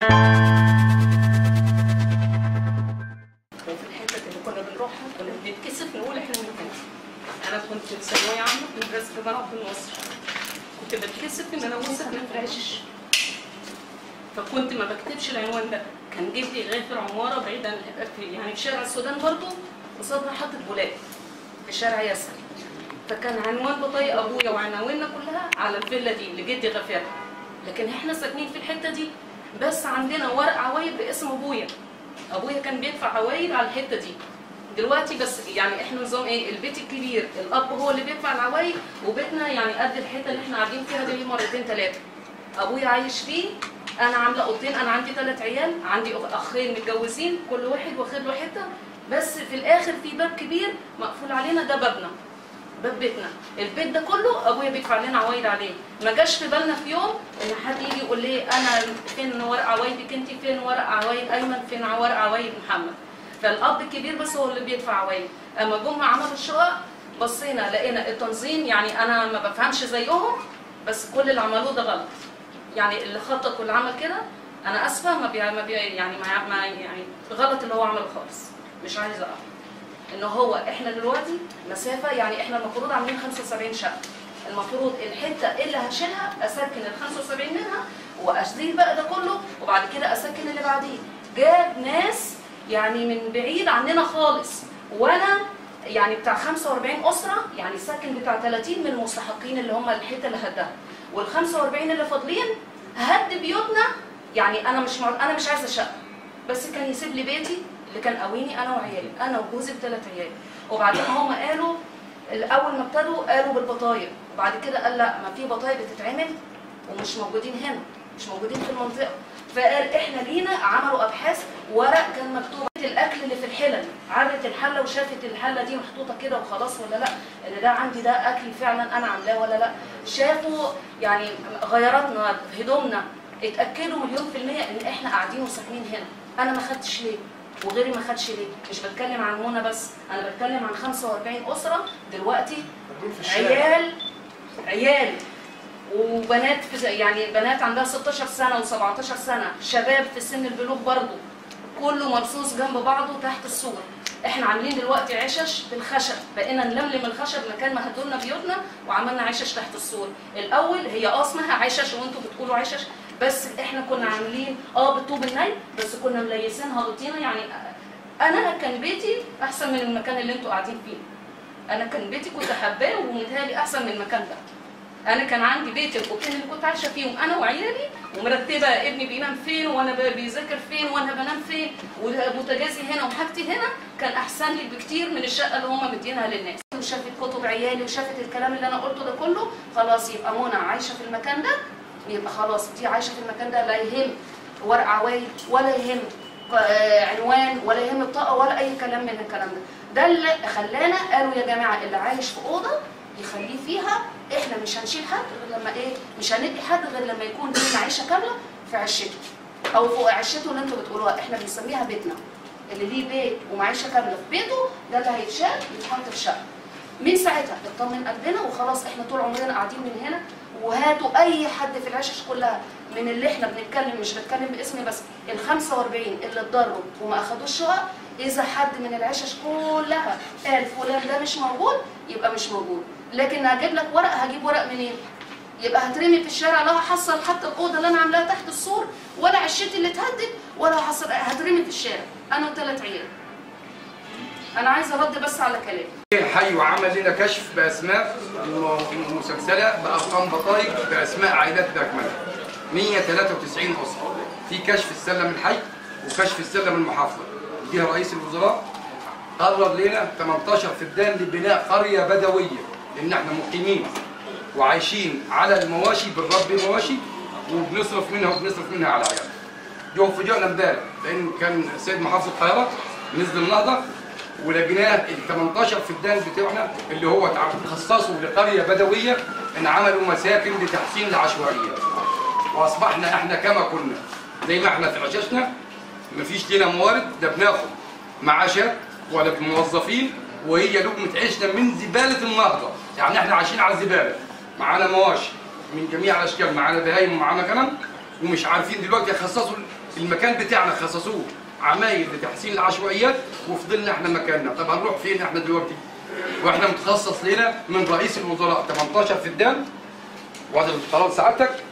وفي الحته اللي كنا بنروحها كنا بنتكسف نقول احنا من هنا انا كنت في ثانويه عامه في مدرسه الجامعه في مصر كنت بتكسف ان انا اقول ساكنه في عشش فكنت ما بكتبش العنوان ده كان جدي غافر عماره بعيد عن في- يعني في شارع السودان برضو قصادنا حاطط بولاد في شارع ياسر فكان عنوان بطايق ابويا وعناويننا كلها على الفيلا دي اللي جدي غافرها لكن احنا ساكنين في الحته دي بس عندنا ورق عوايد باسم ابويا ابويا كان بيدفع عوايد على الحته دي دلوقتي بس يعني احنا نظام ايه البيت الكبير الاب هو اللي بيدفع العوايد وبيتنا يعني قد الحته اللي احنا قاعدين فيها دي مرتين ثلاثه ابويا عايش فيه انا عامله اوضتين انا عندي ثلاث عيال عندي أخ- اخين متجوزين كل واحد واخد له حته بس في الاخر في باب كبير مقفول علينا ده بابنا باب بيتنا البيت ده كله ابويا بيدفع لنا عوايد عليه ما جاش في بالنا في يوم ان حد يجي يقول لي انا فين ورق عوايدك انت فين ورق عوايد ايمن فين ورق عوايد محمد فالاب الكبير بس هو اللي بيدفع عوايد اما جم عملوا الشقق بصينا لقينا التنظيم يعني انا ما بفهمش زيهم بس كل اللي عملوه ده غلط يعني اللي خطط واللي عمل كده انا اسفه ما بي ما بي يعني ما, ما يعني غلط اللي هو عمله خالص مش عايزه اقف ان هو احنا دلوقتي مسافه يعني احنا المفروض عاملين 75 شقه المفروض الحته اللي هشيلها اسكن ال 75 منها واشيل بقى ده كله وبعد كده اسكن اللي بعديه جاب ناس يعني من بعيد عننا خالص وانا يعني بتاع 45 اسره يعني ساكن بتاع 30 من المستحقين اللي هم الحته اللي هدها وال 45 اللي فاضلين هد بيوتنا يعني انا مش مع... انا مش عايزه شقه بس كان يسيب لي بيتي اللي كان قويني انا وعيالي انا وجوزي بثلاث عيال وبعدين هم قالوا الاول ما ابتدوا قالوا بالبطايق وبعد كده قال لا ما في بطايق بتتعمل ومش موجودين هنا مش موجودين في المنطقه فقال احنا لينا عملوا ابحاث ورق كان مكتوب الاكل اللي في الحلل عرت الحله وشافت الحله دي محطوطه كده وخلاص ولا لا ان ده عندي ده اكل فعلا انا عاملاه ولا لا شافوا يعني غيراتنا هدومنا اتاكدوا مليون في الميه ان احنا قاعدين وساكنين هنا انا ما خدتش ليه وغيري ما خدش ليه مش بتكلم عن منى بس انا بتكلم عن 45 اسره دلوقتي عيال عيال وبنات في زي- يعني بنات عندها 16 سنه و17 سنه شباب في سن البلوغ برضه كله مرصوص جنب بعضه تحت السور احنا عاملين دلوقتي عشش بالخشب بقينا نلملم الخشب مكان ما هدولنا بيوتنا وعملنا عشش تحت السور الاول هي اه اسمها عشش وانتوا بتقولوا عشش بس احنا كنا عاملين اه بالطوب الني بس كنا مليسينها بطينه يعني انا كان بيتي احسن من المكان اللي انتوا قاعدين فيه انا كان بيتي كنت حباه ومتهيألي احسن من المكان ده انا كان عندي بيتي الاوضتين اللي كنت عايشه فيهم انا وعيالي ومرتبه ابني بينام فين وانا ب- بيذاكر فين وانا بنام فين وبوتاجازي هنا وحاجتي هنا كان احسن لي بكتير من الشقه اللي هم مدينها للناس وشافت كتب عيالي وشافت الكلام اللي انا قلته ده كله خلاص يبقى منى عايشه في المكان ده يبقى خلاص دي عايشه في المكان ده لا يهم ورق عوايد ولا يهم ق- آه، عنوان ولا يهم بطاقه ولا اي كلام من الكلام ده ده اللي خلانا قالوا يا جماعه اللي عايش في اوضه يخليه فيها احنا مش هنشيل حد غير لما ايه مش هندي حد غير لما يكون ليه معيشه كامله في عشته او فوق عشته اللي انتوا بتقولوها احنا بنسميها بيتنا اللي ليه بيت ومعيشه كامله في بيته ده اللي هيتشال يتحط في شقه من ساعتها اطمن قلبنا وخلاص احنا طول عمرنا قاعدين من هنا وهاتوا اي حد في العشش كلها من اللي احنا بنتكلم مش بتكلم باسمي بس ال 45 اللي اتضروا وما اخدوش شقق اذا حد من العشش كلها قال فلان ده مش موجود يبقى مش موجود لكن هجيب لك ورق هجيب ورق منين؟ يبقى هترمي في الشارع لا هحصل حتى الاوضه اللي انا عاملاها تحت السور ولا عشتي اللي اتهدت ولا هحصل هترمي في الشارع انا وثلاث عيال انا عايزه ارد بس على كلامي الحي وعمل لنا كشف باسماء م- مسلسله بارقام بطايق باسماء عائلات باكملها 193 اسره في كشف السلم الحي وكشف السلم المحافظه فيها رئيس الوزراء قرر لنا 18 فدان لبناء قريه بدويه لان احنا مقيمين وعايشين على المواشي بنربي مواشي وبنصرف منها وبنصرف منها على عيالنا جو فوجئنا امبارح لان كان السيد محافظ القاهره نزل النهضه ولقيناه ال 18 فدان بتوعنا اللي هو تع- خصصوا لقريه بدويه ان عملوا مساكن لتحسين العشوائيات واصبحنا احنا كما كنا زي ما احنا في عشاشنا مفيش لنا موارد ده بناخد معاشات ولا موظفين وهي لقمه عيشنا من زباله النهضه يعني احنا عايشين على الزباله معانا مواشي من جميع الاشكال معانا بهايم ومعانا كلام ومش عارفين دلوقتي يخصصوا المكان بتاعنا خصصوه عمايل لتحسين العشوائيات وفضلنا احنا مكاننا طب هنروح فين احنا دلوقتي واحنا متخصص لنا من رئيس الوزراء 18 فدان وهذا قرار سعادتك